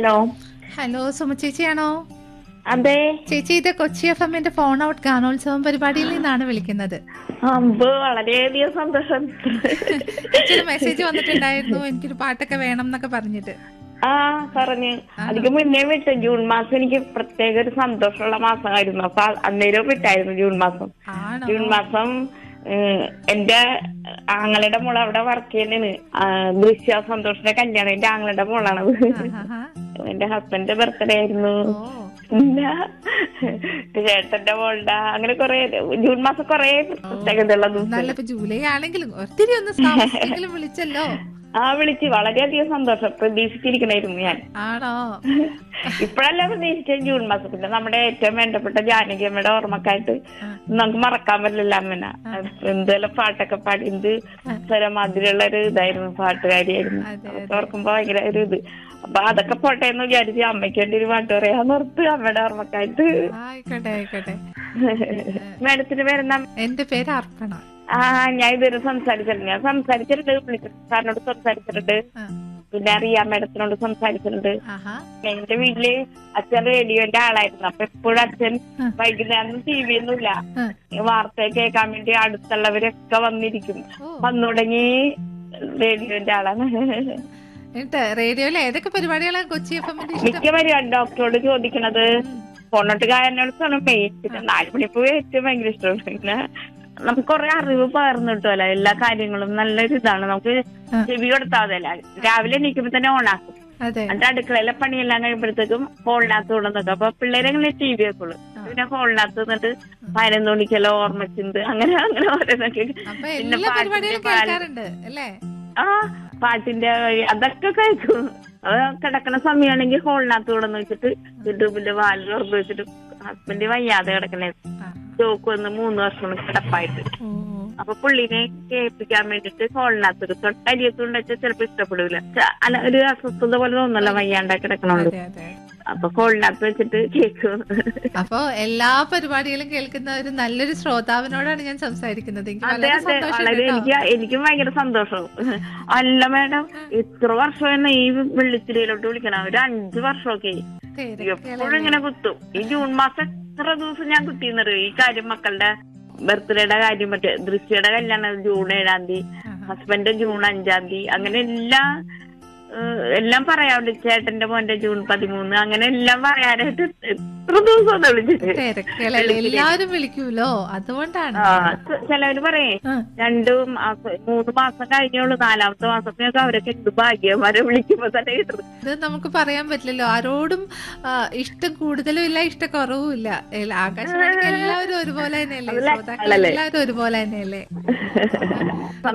Hello hello Suma ചേച്ചിയാണോ അതെ ചേച്ചി ഇത് കൊച്ചി എഫ് എമ്മിന്റെ ഫോൺ ഔട്ട് ഗാനോത്സവം പരിപാടിയിൽ നിന്നാണ് വിളിക്കുന്നത് അമ്പ് വളരെയധികം സന്തോഷം ചേച്ചിയുടെ മെസ്സേജ് വന്നിട്ടുണ്ടായിരുന്നു എനിക്കൊരു പാട്ടൊക്കെ വേണം എന്നൊക്കെ പറഞ്ഞിട്ട് ആ പറഞ്ഞ് അതിക്ക് മുന്നേ വിട്ട് ജൂൺ മാസം എനിക്ക് പ്രത്യേക ഒരു സന്തോഷമുള്ള മാസമായിരുന്നു അപ്പൊ അന്നേരം വിട്ടായിരുന്നു ജൂൺ മാസം ആണോ ജൂൺ മാസം ഏഹ്, എന്റെ ആങ്ങളുടെ മോള് അവിടെ വർക്ക് ചെയ്യുന്നതാണ് ആ, ദൃശ്യ സന്തോഷിന്റെ കല്യാണം എന്റെ ആങ്ങളുടെ മോളാണത് ആഹാ. എന്റെ ഹസ്ബൻഡിന്റെ ബർത്ത്ഡേ ആയിരുന്നു ഓ പിന്നെ ചേട്ടന്റെ മോളുടെ അങ്ങനെ കൊറേ ജൂൺ മാസം കൊറേ പ്രത്യേകതയുള്ള ദിവസം നല്ല ഇപ്പൊ ജൂലൈ ആണെങ്കിലും ഒത്തിരി ഒന്ന് താമസിച്ചെങ്കിലും വിളിച്ചല്ലോ ആ വിളിച്ച് വളരെയധികം സന്തോഷം പ്രതീക്ഷിച്ചിരിക്കണായിരുന്നു ഞാൻ ആണോ ഇപ്പോഴല്ല പ്രതീക്ഷിച്ച ജൂൺ മാസം പിന്നെ നമ്മുടെ ഏറ്റവും വേണ്ടപ്പെട്ട ജാനകി അമ്മയുടെ ഓർമ്മക്കായിട്ട് ആ. നമുക്ക് മറക്കാൻ പറ്റില്ല അമ്മന എന്തെല്ലാം പാട്ടൊക്കെ പാടി എന്ത് സ്വരമാതിരിയുള്ള ഒരു ഇതായിരുന്നു പാട്ടുകാരിയായിരുന്നു അതെ, അതൊക്കെ ഓർക്കുമ്പോ ഭയങ്കര ഒരു ഇത് അപ്പൊ അതൊക്കെ പോട്ടെ എന്ന് വിചാരിച്ച് അമ്മയ്ക്ക് വേണ്ടി ഒരു പാട്ട് പറയാൻ നിർത്ത് അമ്മയുടെ ഓർമ്മക്കായിട്ട് ആയിക്കോട്ടെ ആയിക്കോട്ടെ മേഡത്തിന്റെ പേരെന്താ എന്റെ പേര് അർപ്പണ ആ ഞാൻ ഇതുവരെ സംസാരിച്ചിട്ടുണ്ട് ഞാൻ സംസാരിച്ചിട്ടുണ്ട് വിളിച്ചിട്ട് സാറിനോട് സംസാരിച്ചിട്ടുണ്ട് ആ. പിന്നെ റിയ മേഡത്തിനോട് സംസാരിച്ചിട്ടുണ്ട് ആഹാ എന്റെ വീട്ടില് അച്ഛൻ റേഡിയോന്റെ ആളായിരുന്നു അപ്പൊ എപ്പോഴും അച്ഛൻ ആ. വൈകുന്നേരം ടി വി ഒന്നുമില്ല ആ. വാർത്ത കേൾക്കാൻ വേണ്ടി അടുത്തുള്ളവരൊക്കെ വന്നിരിക്കും ഓ വന്നു തുടങ്ങി റേഡിയോന്റെ ആളാണ് എന്നിട്ട് റേഡിയോയിൽ ഏതൊക്കെ പരിപാടികളാണ് കൊച്ചി എഫ് എമ്മിന്റെ ഇഷ്ടം മിക്ക പരിപാടി ഡോക്ടറോട് ചോദിക്കണത് ഫോണോട്ട് ഗായനോട് മെയിൻ പിന്നെ നാല് മണിപ്പോ ഏറ്റവും ഭയങ്കര ഇഷ്ടമാണ് പിന്നെ നമുക്ക് കുറെ അറിവ് പകർന്നു കിട്ടുമല്ലോ എല്ലാ കാര്യങ്ങളും നല്ലൊരു ഇതാണ് നമുക്ക് ആ. ചെവി കൊടുത്താൽ മതിയല്ല രാവിലെ എണീക്കുമ്പോ തന്നെ ഓണാക്കും അതെ എന്നിട്ട് അടുക്കളയിലെ പണിയെല്ലാം കഴിയുമ്പോഴത്തേക്കും ഫോണിനകത്ത് കൊണ്ടുവന്നേക്കും അപ്പൊ പിള്ളേരെങ്ങനെ ടി വി വെക്കുള്ളൂ പിന്നെ ഫോണിനകത്ത് നിന്നിട്ട് പതിനൊന്ന് മണിക്കെല്ലാം ഓർമ്മച്ചിന്ത് അങ്ങനെ അങ്ങനെ ഓരോന്നൊക്കെ അപ്പൊ പിന്നെ എല്ലാ പാട്ടിന്റെ പരിപാടികളും പാൽ- കേൾക്കാറുണ്ട് അല്ലേ ആ പാട്ടിന്റെ വഴി അതൊക്കെ കഴിക്കും അത് കിടക്കണ സമയമാണെങ്കിൽ ഹോളിനകത്ത് കൊണ്ടുവന്ന് വെച്ചിട്ട് യൂട്യൂബിന്റെ വാലിൽ ഉറപ്പ് വെച്ചിട്ട് ഹസ്ബൻഡ് വയ്യാതെ കിടക്കണേ ആ. ചോക്ക് വന്ന് മൂന്ന് വർഷം കിടപ്പായിട്ട് ഓ, അപ്പൊ പുള്ളിനെ കേൾപ്പിക്കാൻ വേണ്ടിട്ട് ഹോളിനകത്ത് തൊട്ടരിയത്തുകൊണ്ട് വെച്ചാൽ ചിലപ്പോ ഇഷ്ടപ്പെടൂല ച- അല്ല ഒരു അസ്വസ്ഥത പോലെ തോന്നല്ല വയ്യാണ്ട കിടക്കണോണ്ട് അതെ അതെ അപ്പൊ ഹോളിനകത്ത് വെച്ചിട്ട് കേൾക്കും അപ്പൊ എല്ലാ പരിപാടികളും കേൾക്കുന്ന ഒരു നല്ലൊരു ശ്രോതാവിനോടാണ് ഞാൻ സംസാരിക്കുന്നത് എനിക്ക് അതെ വളരെ അതെ സന്തോഷം വളരെ എനിക്ക് എനിക്കും ഭയങ്കര സന്തോഷം അല്ല മേഡം ഇത്ര വർഷമായി ഈ വെള്ളിത്തിരിയിലോട്ട് വിളിക്കണം ഒരു അഞ്ചു വർഷമൊക്കെ എപ്പോഴും ഇങ്ങനെ കുത്തും ഈ ജൂൺ മാസം എത്ര ദിവസം ഞാൻ കുത്തിയെന്നറിയോ ഈ കാര്യം മക്കളുടെ ബർത്ത്ഡേയുടെ കാര്യം മറ്റേ ദൃശ്യയുടെ കല്യാണം ജൂൺ ഏഴാം തീയതി ഹസ്ബൻഡ് ജൂൺ അഞ്ചാം തീയതി അങ്ങനെ എല്ലാ ഏഹ്, എല്ലാം പറയാറുണ്ട് ചേട്ടന്റെ മോന്റെ ജൂൺ പതിമൂന്ന് അങ്ങനെ എല്ലാം പറയാനായിട്ട് എത്ര ദിവസം ഒന്ന് വിളിച്ചിട്ട് തിരക്കുകളല്ലേ എല്ലാവരും വിളിക്കൂലോ അതുകൊണ്ടാണ് ആ ച- ചിലവര് പറയേ ആ. രണ്ടു മാസം മൂന്ന് മാസം കഴിഞ്ഞോളൂ നാലാമത്തെ മാസത്തിനൊക്കെ അവരൊക്കെ എന്ത് ഭാഗ്യവന്മാരെ വിളിക്കുമ്പോ തന്നെ കിട്ടുന്നത് ഇത് നമുക്ക് പറയാൻ പറ്റില്ലല്ലോ ആരോടും ആ, ഇഷ്ടം കൂടുതലും ഇല്ല ഇഷ്ടം കുറവും ഇല്ല എല്ല- ആകാശവാണിക്ക് എല്ലാവരും ഒരുപോലെ തന്നെയല്ലേ അത് ശ്രോതാക്കൾ ലക്ഷണമല്ലേ? എല്ലാവരും ഒരുപോലെ തന്നെയല്ലേ